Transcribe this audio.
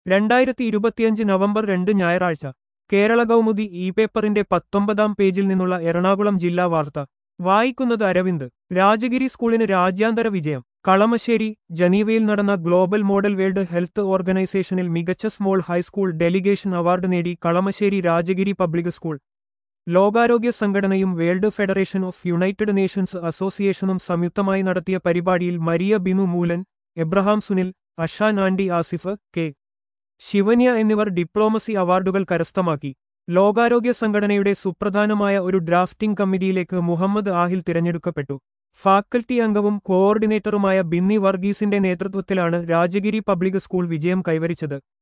രണ്ടായിരത്തി ഇരുപത്തിയഞ്ച് നവംബർ രണ്ട് ഞായറാഴ്ച കേരള കൗമുദി ഇ പേപ്പറിന്റെ പത്തൊമ്പതാം പേജിൽ നിന്നുള്ള എറണാകുളം ജില്ലാ വാർത്ത വായിക്കുന്നത് അരവിന്ദ് രാജഗിരി സ്കൂളിന് രാജ്യാന്തര വിജയം കളമശ്ശേരി ജനീവയിൽ നടന്ന ഗ്ലോബൽ മോഡൽ വേൾഡ് ഹെൽത്ത് ഓർഗനൈസേഷനിൽ മികച്ച സ്മോൾ ഹൈസ്കൂൾ ഡെലിഗേഷൻ അവാർഡ് നേടി കളമശ്ശേരി രാജഗിരി പബ്ലിക് സ്കൂൾ ലോകാരോഗ്യ സംഘടനയും world federation of united nations അസോസിയേഷനും സംയുക്തമായി നടത്തിയ പരിപാടിയിൽ മരിയ ബിനു മൂലൻ എബ്രഹാം സുനിൽ അഷാൻ ആൻഡി ആസിഫ് കെ ശിവന്യ എന്നിവർ ഡിപ്ലോമസി അവാർഡുകൾ കരസ്ഥമാക്കി ലോകാരോഗ്യ സംഘടനയുടെ സുപ്രധാനമായ ഒരു ഡ്രാഫ്റ്റിംഗ് കമ്മിറ്റിയിലേക്ക് മുഹമ്മദ് ആഹിൽ തിരഞ്ഞെടുക്കപ്പെട്ടു ഫാക്കൽറ്റി അംഗവും കോഓർഡിനേറ്ററുമായ ബിന്നി വർഗീസിന്റെ നേതൃത്വത്തിലാണ് രാജഗിരി പബ്ലിക് സ്കൂൾ വിജയം കൈവരിച്ചത്